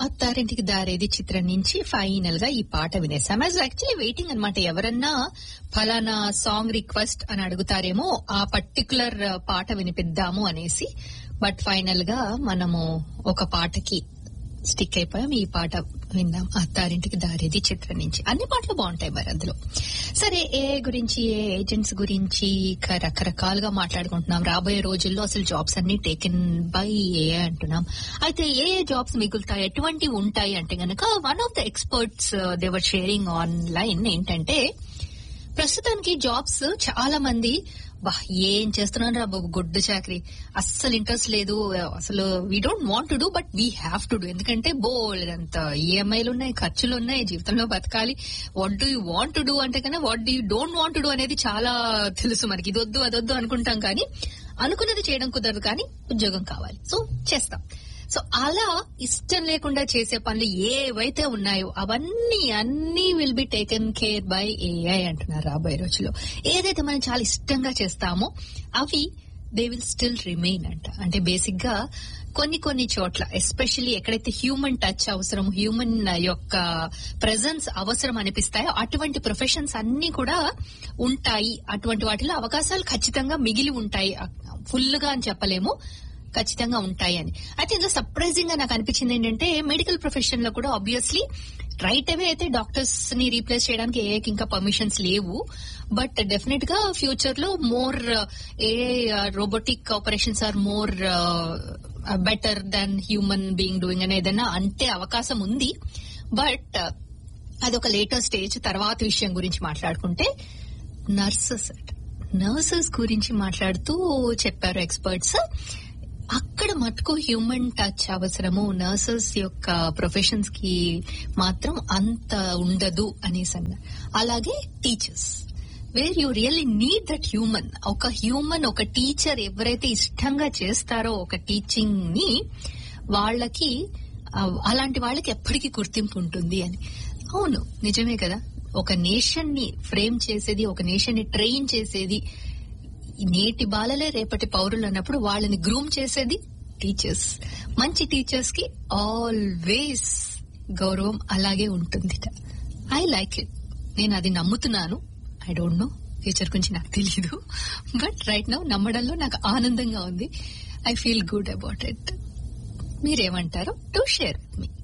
అత్తారింటికి దారేది చిత్రం నుంచి ఫైనల్ గా ఈ పాట వినేసాం యాజ్ యాక్చువల్లీ వెయిటింగ్ అనమాట ఎవరన్నా ఫలానా సాంగ్ రిక్వెస్ట్ అని అడుగుతారేమో ఆ పర్టికులర్ పాట వినిపిద్దాము అనేసి బట్ ఫైనల్ గా మనము ఒక పాటకి స్టిక్ అయిపోయాం ఈ పాట విందాం అత్తారింటికి దారేది చిత్రం నుంచి అన్ని పాటలు బాగుంటాయి మరి అందులో సరే ఏ గురించి ఏ ఏజెంట్స్ గురించి ఇక రకరకాలుగా మాట్లాడుకుంటున్నాం రాబోయే రోజుల్లో అసలు జాబ్స్ అన్ని టేకెన్ బై ఏ అంటున్నాం అయితే ఏ ఏ జాబ్స్ మిగులుతాయి ఎటువంటివి ఉంటాయి అంటే గనక one of the experts they're sharing online ఏంటంటే ప్రస్తుతానికి జాబ్స్ చాలా మంది బా ఏం చేస్తున్నాను రా బాబు గుడ్డు చాకరీ అస్సలు ఇంట్రెస్ట్ లేదు అసలు we don't want to do but we have to do ఎందుకంటే బోల్డ్ అంత ఈఎంఐలు ఉన్నాయి ఖర్చులు ఉన్నాయి జీవితంలో బతకాలి what do you want to do అంటే కన్నా what do you don't want to do అనేది చాలా తెలుసు మనకి ఇది వద్దు అదొద్దు అనుకుంటాం కానీ అనుకున్నది చేయడం కుదరదు కానీ ఉద్యోగం కావాలి సో చేస్తాం సో అలా ఇష్టం లేకుండా చేసే పనులు ఏవైతే ఉన్నాయో అవన్నీ అన్ని will be taken care by AI అంటున్నారు రాబోయే రోజుల్లో ఏదైతే మనం చాలా ఇష్టంగా చేస్తామో అవి దే విల్ స్టిల్ రిమైన్ అంట అంటే బేసిక్ గా కొన్ని కొన్ని చోట్ల ఎస్పెషల్లీ ఎక్కడైతే హ్యూమన్ టచ్ అవసరం హ్యూమన్ యొక్క ప్రెజెన్స్ అవసరం అనిపిస్తాయో అటువంటి ప్రొఫెషన్స్ అన్ని కూడా ఉంటాయి అటువంటి వాటిలో అవకాశాలు ఖచ్చితంగా మిగిలి ఉంటాయి ఫుల్ గా అని చెప్పలేము ఖచ్చితంగా ఉంటాయి అని అయితే ఇందులో సర్ప్రైజింగ్ గా నాకు అనిపించింది ఏంటంటే మెడికల్ ప్రొఫెషన్ లో కూడా ఆబ్వియస్లీ రైట్ అవే అయితే డాక్టర్స్ ని రీప్లేస్ చేయడానికి ఏ ఇంకా పర్మిషన్స్ లేవు బట్ డెఫినెట్ గా ఫ్యూచర్ లో more a robotic operations are more better than human being doing అని ఏదైనా అంటే అవకాశం ఉంది బట్ అదొక లేటర్ స్టేజ్ తర్వాత విషయం గురించి మాట్లాడుకుంటే నర్సెస్ నర్సెస్ గురించి మాట్లాడుతూ చెప్పారు ఎక్స్పర్ట్స్ అక్కడ మటుకు హ్యూమన్ టచ్ అవసరము నర్సెస్ యొక్క ప్రొఫెషన్స్ కి మాత్రం అంత ఉండదు అనేసి అన్నారు అలాగే teachers where you really need that human ఒక హ్యూమన్ ఒక టీచర్ ఎవరైతే ఇష్టంగా చేస్తారో ఒక టీచింగ్ ని వాళ్ళకి అలాంటి వాళ్ళకి ఎప్పటికీ గుర్తింపు ఉంటుంది అని అవును నిజమే కదా ఒక నేషన్ ని ఫ్రేమ్ చేసేది ఒక నేషన్ ని ట్రైన్ చేసేది నేటి బాలలే రేపటి పౌరులు అన్నప్పుడు వాళ్ళని గ్రూమ్ చేసేది టీచర్స్ మంచి టీచర్స్ కి ఆల్వేస్ గౌరవం అలాగే ఉంటుంది ఐ లైక్ ఇట్ నేను అది నమ్ముతున్నాను ఐ డోంట్ నో ఫ్యూచర్ గురించి నాకు తెలియదు బట్ రైట్ నౌ నమ్మడంలో నాకు ఆనందంగా ఉంది I feel good about it మీరేమంటారు టు షేర్ విత్ మీ